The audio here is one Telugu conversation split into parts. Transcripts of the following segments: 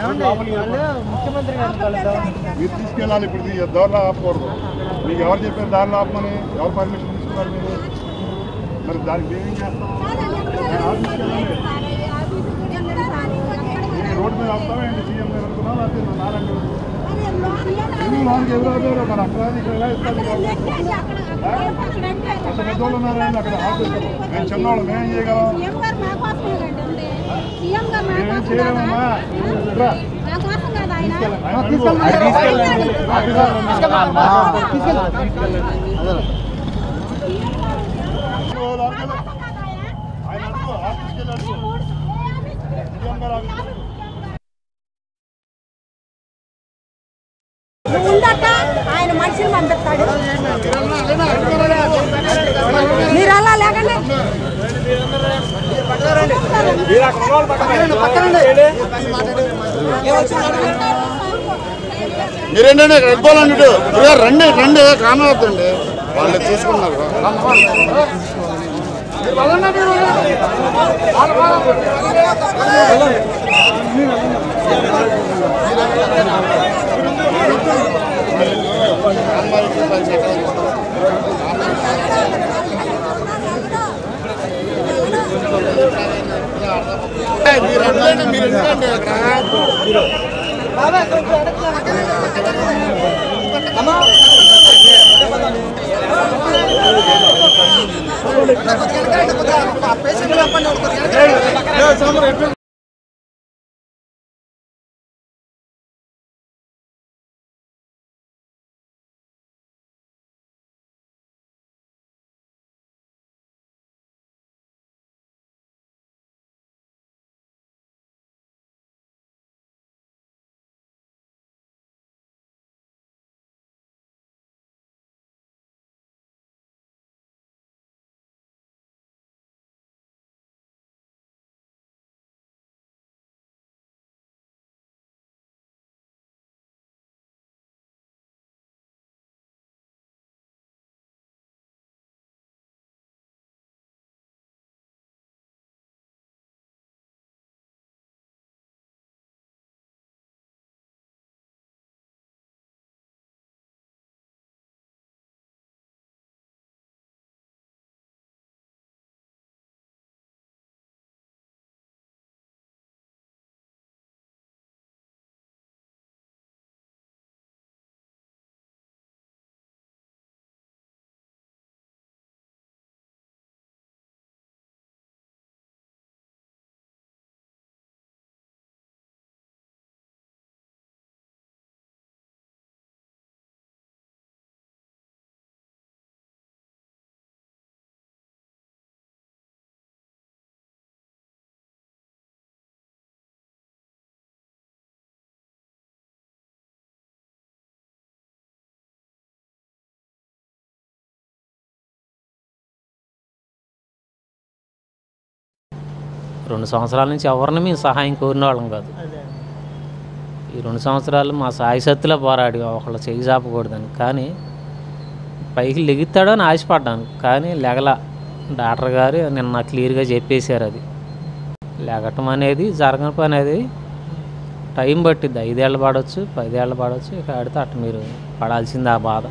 లోపలికి వెళ్ళిపో. ముఖ్యమంత్రి గారిని కలుద్దాం మీరు తీసుకెళ్ళాలి ఇప్పుడు ఈ దారిలో ఆపకూడదు మీకు ఎవరు చెప్పారు దారిలో ఆపమని ఎవరు పర్మిషన్ తీసుకున్నారు మీరు మరి దానికి మేమేం చేస్తాం నేను ఆఫీస్కి వెళ్ళాలి. నేను రోడ్డు మీద ఆపుతామేంటి సీఎం గారు అనుకున్నా లేకపోతే నారాయణ గారు ఎందుకు లోన్కి ఎవరు ఆపారు మరి అక్కడ ఇక్కడ ఎలా ఇస్తారు అంత పెద్దోళ్ళు ఉన్నారండి అక్కడ ఆఫీస్లో మేము చిన్నవాళ్ళు మేమేం చేయగలం మేమేం చేయలేమమ్మా రా. ఆయన అడుగు. ఆఫీసర్ ఆయన అడుగు ఆఫీస్కి వెళ్ళి అడుగు సీఎం గారు ఆఫీస్కి వెళ్ళి. ఉండక ఆయన మనుషులు పంపిస్తాడు మీరు అలా లేకండి మీరేంటంటే రెడ్ బాల్ అండి ఇటు. ఇదిగో రండి రండి కానవద్దండి వాళ్ళు చూసుకున్నారు మీరు రండి మీరు ఎందుకండి అక్కడ రెండు సంవత్సరాల నుంచి ఎవరిని మేము సహాయం కోరిన వాళ్ళం కాదు ఈ రెండు సంవత్సరాలు మా సాయశక్తిలో పోరాడి ఒకళ్ళు చేయి చాపకూడదని కానీ పైకి లెగుతాడో అని ఆశపడ్డాను కానీ లెగల డాక్టర్ గారు నిన్న క్లియర్గా చెప్పేశారు అది లెగటం అనేది జరగని పని అనేది టైం పట్టిద్ది ఐదేళ్ళు పడవచ్చు పదేళ్ళు పడవచ్చు ఇక ఆడితే అట్ట మీరు పడాల్సింది ఆ బాధ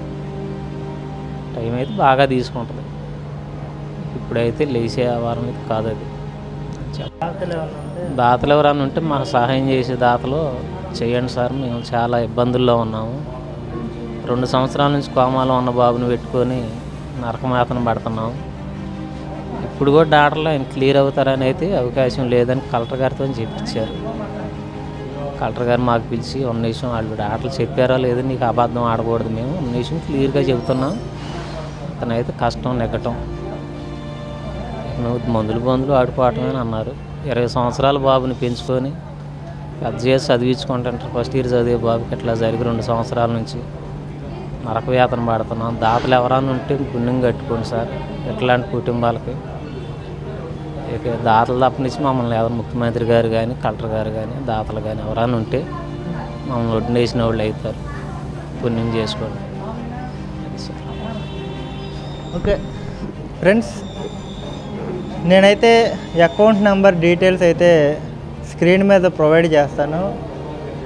టైం అయితే బాగా తీసుకుంటుంది ఇప్పుడైతే లేచే వారం అయితే కాదు అది వార్తలు ఏమన్నా ఉంటే దాతలు ఎవరైనా ఉంటే మాకు సహాయం చేసే దాతలు చేయండి సార్ మేము చాలా ఇబ్బందుల్లో ఉన్నాము రెండు సంవత్సరాల నుంచి కోమాలో ఉన్న బాబుని పెట్టుకొని నరకమాతను పడుతున్నాం ఇప్పుడు కూడా డాక్టర్లు ఆయన క్లియర్ అవుతారని అయితే అవకాశం లేదని కలెక్టర్ గారితో చెప్పించారు కలెక్టర్ గారు మాకు పిలిచి ఉన్న నిమిషం వాళ్ళు డాక్టర్లు చెప్పారో లేదో నీకు అబద్ధం ఆడకూడదు మేము ఉన్న నిమిషం క్లియర్గా చెబుతున్నాం అతనైతే కష్టం నెగ్గటం నువ్వు మందులు బందులు ఆడుకోవటమే అని అన్నారు ఇరవై సంవత్సరాల బాబుని పెంచుకొని పెద్ద చేసి చదివించుకుంటుంటారు ఫస్ట్ ఇయర్ చదివే బాబుకి ఇట్లా జరిగి రెండు సంవత్సరాల నుంచి నరక వేతన పడుతున్నాం దాతలు ఎవరైనా ఉంటే పుణ్యం కట్టుకోండి సార్ ఇట్లాంటి కుటుంబాలకి ఇక దాతలు తప్పనిచ్చి మమ్మల్ని ఎవరు ముఖ్యమంత్రి గారు కానీ కలెక్టర్ గారు కానీ దాతలు కానీ ఎవరైనా ఉంటే మమ్మల్ని వడ్డేసిన వాళ్ళు అవుతారు పుణ్యం చేసుకోండి అది సార్ ఓకే ఫ్రెండ్స్ నేనైతే అకౌంట్ నెంబర్ డీటెయిల్స్ అయితే స్క్రీన్ మీద ప్రొవైడ్ చేస్తాను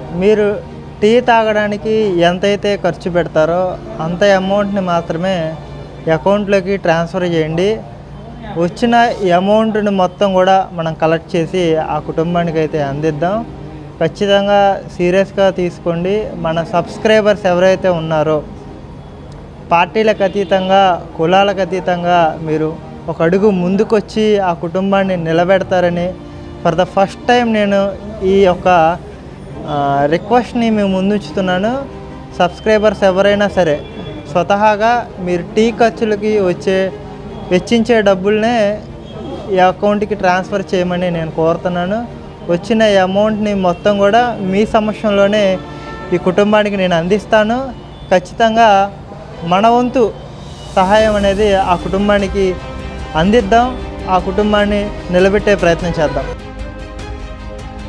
మీరు టీ తాగడానికి ఎంతైతే ఖర్చు పెడతారో అంత అమౌంట్ని మాత్రమే అకౌంట్లోకి ట్రాన్స్ఫర్ చేయండి వచ్చిన ఈ అమౌంట్ని మొత్తం కూడా మనం కలెక్ట్ చేసి ఆ కుటుంబానికి అయితే అందిద్దాం ఖచ్చితంగా సీరియస్గా తీసుకోండి మన సబ్స్క్రైబర్స్ ఎవరైతే ఉన్నారో పార్టీలకు అతీతంగా కులాలకు అతీతంగా మీరు ఒక అడుగు ముందుకొచ్చి ఆ కుటుంబాన్ని నిలబెడతారని ఫర్ ద ఫస్ట్ టైం నేను ఈ యొక్క రిక్వెస్ట్ని మేము ముందుంచుతున్నాను సబ్స్క్రైబర్స్ ఎవరైనా సరే స్వతహాగా మీరు టీ ఖర్చులకి వచ్చే వెచ్చించే డబ్బుల్నే ఈ అకౌంట్కి ట్రాన్స్ఫర్ చేయమని నేను కోరుతున్నాను వచ్చిన ఈ అమౌంట్ని మొత్తం కూడా మీ సమక్షంలోనే ఈ కుటుంబానికి నేను అందిస్తాను ఖచ్చితంగా మన వంతు సహాయం అనేది ఆ కుటుంబానికి అందిద్దాం ఆ కుటుంబాన్ని నిలబెట్టే ప్రయత్నం చేద్దాం